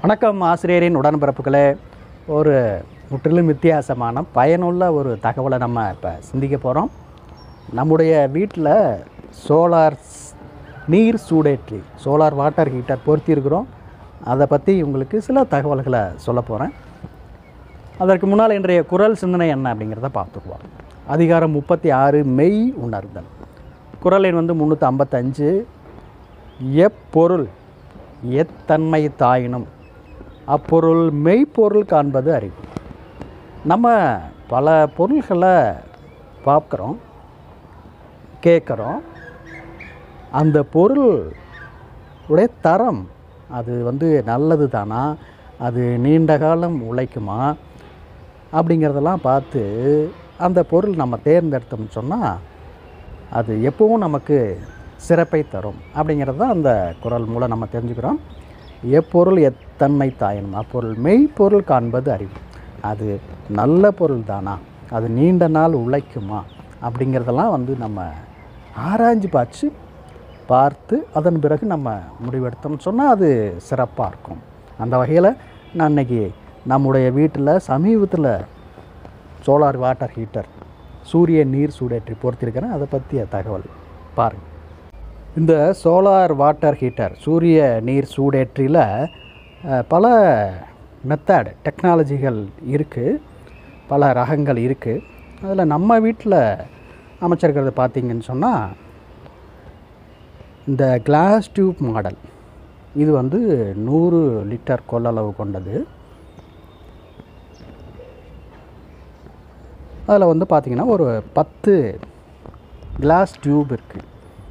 வணக்கம் ஆசிரியரின் உடன்பிறப்புகளே ஒரு முற்றிலும் வித்தியாசமான பயனுள்ள ஒரு தகவலை நம்ம இப்போ சிந்திக்க போகிறோம் நம்முடைய வீட்டில் சோலார் நீர் சூடேற்றி சோலார் வாட்டர் ஹீட்டர் பொருத்தியிருக்கிறோம் அதை பற்றி உங்களுக்கு சில தகவல்களை சொல்ல போகிறேன் அதற்கு முன்னால் இன்றைய குரல் சிந்தனை என்ன அப்படிங்கிறத பார்த்துக்குவோம் அதிகாரம் முப்பத்தி ஆறு மெய் உணர்தல் குரல் எண் வந்து முந்நூற்றி ஐம்பத்தஞ்சு எப்பொருள் எத்தன்மை தாயினும் அப்பொருள் மெய்ப்பொருள் காண்பது அறிவு நம்ம பல பொருள்களை பார்க்குறோம் கேட்குறோம் அந்த பொருள் உடைய தரம் அது வந்து நல்லது தானா அது நீண்ட காலம் உழைக்குமா அப்படிங்கிறதெல்லாம் பார்த்து அந்த பொருள் நம்ம தேர்ந்தெடுத்தோம்னு சொன்னால் அது எப்பவும் நமக்கு சிறப்பை தரும் அப்படிங்கிறது தான் அந்த குரல் மூலம் நம்ம தெரிஞ்சுக்கிறோம் எப்பொருள் எத்தன்மை தாயணும் அப்பொருள் மெய்ப்பொருள் காண்பது அறிவு அது நல்ல பொருள் தானா அது நீண்ட நாள் உழைக்குமா அப்படிங்கிறதெல்லாம் வந்து நம்ம ஆராய்ஞ்சு பார்த்து பார்த்து அதன் பிறகு நம்ம முடிவெடுத்தோம்னு சொன்னால் அது சிறப்பாக இருக்கும் அந்த வகையில் நான் இன்னைக்கு நம்முடைய வீட்டில் சமீபத்தில் சோலார் வாட்டர் ஹீட்டர் சூரிய நீர் சூடேற்றி பொறுத்திருக்கிறேன் அதை பற்றிய தகவல் பாருங்கள் இந்த சோலார் வாட்டர் ஹீட்டர் சூரிய நீர் சூடேற்றியில் அஹ், பல மெத்தட் டெக்னாலஜிகள் இருக்குது பல ரகங்கள் இருக்குது அதில் நம்ம வீட்டில் அமைச்சிருக்கிறது பார்த்தீங்கன்னு சொன்னால் இந்த கிளாஸ் டியூப் மாடல் இது வந்து நூறு லிட்டர் கொள்ளளவு கொண்டது அதில் வந்து பார்த்திங்கன்னா ஒரு பத்து கிளாஸ் டியூப் இருக்குது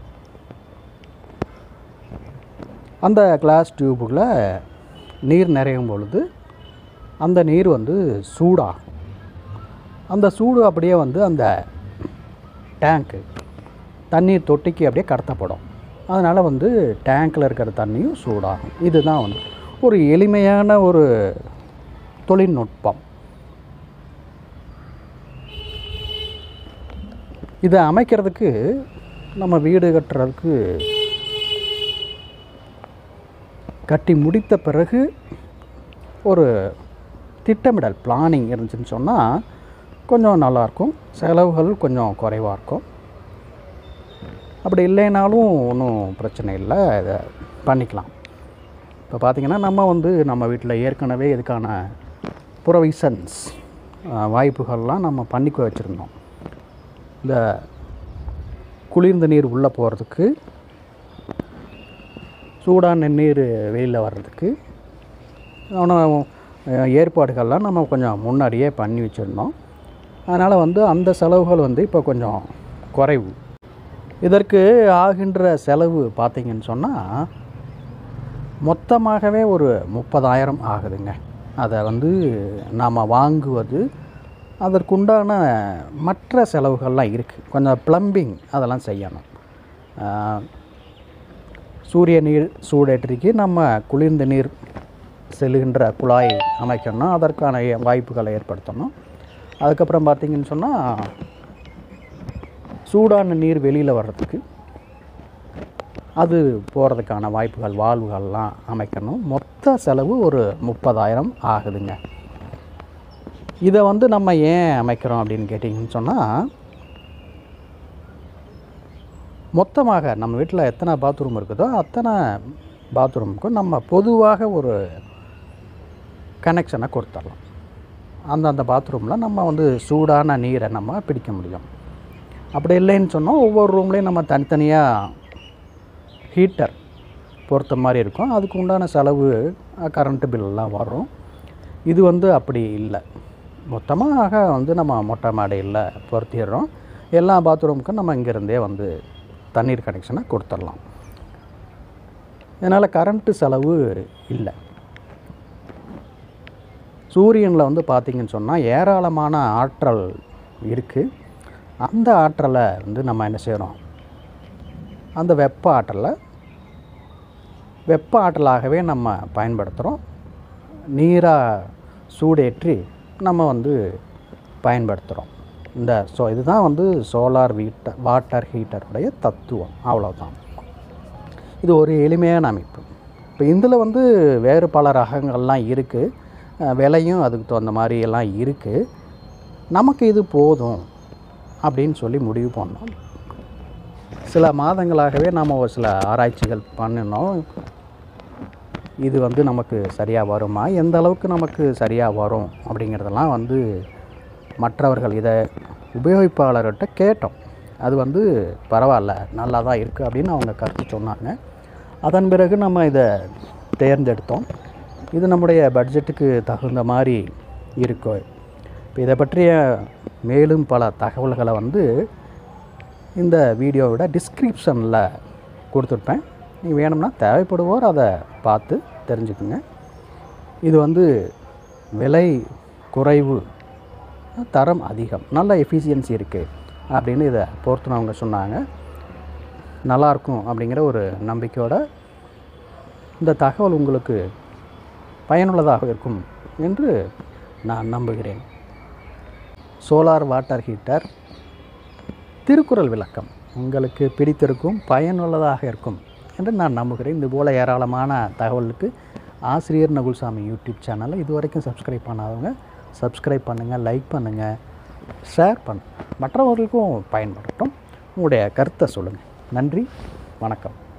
அந்த கிளாஸ் டியூபுக்குள்ள நீர் நிறையும் பொழுது அந்த நீர் வந்து சூடாகும் அந்த சூடு அப்படியே வந்து அந்த டேங்க்கு தண்ணீர் தொட்டிக்கு அப்படியே கடத்தப்படும் அதனால் வந்து டேங்க்கில் இருக்கிற தண்ணியும் சூடாகும் இதுதான் வந்து ஒரு எளிமையான ஒரு தொழில்நுட்பம் இதை அமைக்கிறதுக்கு நம்ம வீடு கட்டுறதுக்கு கட்டி முடித்த பிறகு ஒரு திட்டமிடல் பிளானிங் இருந்துச்சுன்னு சொன்னால் கொஞ்சம் நல்லாயிருக்கும் செலவுகள் கொஞ்சம் குறைவாக இருக்கும் அப்படி இல்லைனாலும் ஒன்றும் பிரச்சனை இல்லை இதை பண்ணிக்கலாம் இப்போ பார்த்திங்கன்னா நம்ம வந்து நம்ம வீட்டில் ஏற்கனவே இதுக்கான ப்ரொவிஷன்ஸ் வாய்ப்புகள்லாம் நம்ம பண்ணிக்க வச்சுருந்தோம் இந்த குளிர்ந்த நீர் உள்ளே போகிறதுக்கு சூடான நீர் வெளியில் வர்றதுக்கு ஆனால் ஏற்பாடுகள்லாம் நம்ம கொஞ்சம் முன்னாடியே பண்ணி வச்சுருந்தோம் அதனால் வந்து அந்த செலவுகள் வந்து இப்போ கொஞ்சம் குறைவு இதற்கு ஆகின்ற செலவு பார்த்திங்கன்னு சொன்னால் மொத்தமாகவே ஒரு முப்பதாயிரம் ஆகுதுங்க அதை வந்து நாம் வாங்குவது அதற்குண்டான மற்ற செலவுகள்லாம் இருக்குது கொஞ்சம் ப்ளம்பிங் அதெல்லாம் செய்யணும் ஆஹ், சூரிய நீர் சூடேற்றிக்கு நம்ம குளிர்ந்த நீர் செல்லுகின்ற குழாய் அமைக்கணும் அதற்கான ஏ- வாய்ப்புகளை ஏற்படுத்தணும் அதுக்கப்புறம் பார்த்திங்கன்னு சொன்னால் சூடான நீர் வெளியில் வர்றதுக்கு அது போகிறதுக்கான வாய்ப்புகள் வால்வுகள்லாம் அமைக்கணும் மொத்த செலவு ஒரு முப்பதாயிரம் ஆகுதுங்க இதை வந்து நம்ம ஏன் அமைக்கிறோம் அப்படின்னு கேட்டிங்கன்னு சொன்னால் மொத்தமாக நம்ம வீட்டில் எத்தனை பாத்ரூம் இருக்குதோ அத்தனை பாத்ரூமுக்கும் நம்ம பொதுவாக ஒரு கனெக்ஷனை கொடுத்துடலாம் அந்தந்த பாத்ரூமில் நம்ம வந்து சூடான நீரை நம்ம பிடிக்க முடியும் அப்படி இல்லைன்னு சொன்னால் ஒவ்வொரு ரூம்லேயும் நம்ம தனித்தனியாக ஹீட்டர் பொறுத்த மாதிரி இருக்கும் அதுக்கு உண்டான செலவு கரண்ட்டு பில்லாம் வரும் இது வந்து அப்படி இல்லை மொத்தமாக வந்து நம்ம மொட்டை மாடியில் பொருத்திடுறோம் எல்லா பாத்ரூமுக்கும் நம்ம இங்கேருந்தே வந்து தண்ணீர் கனெக்ஷனை கொடுத்துடலாம் இதனால் கரண்ட்டு செலவு இல்லை சூரியனில் வந்து பார்த்திங்கன்னு சொன்னால் ஏராளமான ஆற்றல் இருக்குது அந்த ஆற்றலை வந்து நம்ம என்ன செய்கிறோம் அந்த வெப்ப ஆற்றலை வெப்ப ஆற்றலாகவே நம்ம பயன்படுத்துகிறோம் நீராக சூடேற்றி நம்ம வந்து பயன்படுத்துகிறோம் இந்த ஸோ இதுதான் வந்து சோலார் வீட்ட வாட்டர் ஹீட்டருடைய தத்துவம் அவ்வளோதான் இது ஒரு எளிமையான அமைப்பு இப்போ இதில் வந்து வேறு பல ரகங்கள்லாம் இருக்குது விலையும் அதுக்கு தகுந்த மாதிரி எல்லாம் இருக்குது நமக்கு இது போதும் அப்படின்னு சொல்லி முடிவு பண்ணோம் சில மாதங்களாகவே நாம் ஒரு சில ஆராய்ச்சிகள் பண்ணினோம் இது வந்து நமக்கு சரியாக வருமா எந்த அளவுக்கு நமக்கு சரியாக வரும் அப்படிங்கிறதெல்லாம் வந்து மற்றவர்கள் இதை உபயோகிப்பாளர்கிட்ட கேட்டோம் அது வந்து பரவாயில்ல நல்லா தான் இருக்குது அப்படின்னு அவங்க கருத்து சொன்னாங்க அதன் பிறகு நம்ம இதை தேர்ந்தெடுத்தோம் இது நம்முடைய பட்ஜெட்டுக்கு தகுந்த மாதிரி இருக்கு இப்போ இதை பற்றிய மேலும் பல தகவல்களை வந்து இந்த வீடியோவோட டிஸ்கிரிப்ஷனில் கொடுத்துருப்பேன் நீ வேணும்னா தேவைப்படுவோர் அதை பார்த்து தெரிஞ்சுக்குங்க இது வந்து விலை குறைவு தரம் அதிகம் நல்ல எஃபிஷியன்சி இருக்குது அப்படின்னு இதை பொறுத்துனவங்க சொன்னாங்க நல்லாயிருக்கும் அப்படிங்கிற ஒரு நம்பிக்கையோட இந்த தகவல் உங்களுக்கு பயனுள்ளதாக இருக்கும் என்று நான் நம்புகிறேன் சோலார் வாட்டர் ஹீட்டர் திருக்குறள் விளக்கம் உங்களுக்கு பிடித்திருக்கும் பயனுள்ளதாக இருக்கும் என்று நான் நம்புகிறேன் இது போல் ஏராளமான தகவலுக்கு ஆசிரியர் நகுல்சாமி யூடியூப் சேனலை இது வரைக்கும் சப்ஸ்கிரைப் பண்ணாதவங்க சப்ஸ்கிரைப் பண்ணுங்கள் லைக் பண்ணுங்கள் ஷேர் பண்ணுங்கள் மற்றவர்களுக்கும் பயன்படட்டும் உங்களுடைய கருத்தை சொல்லுங்கள் நன்றி வணக்கம்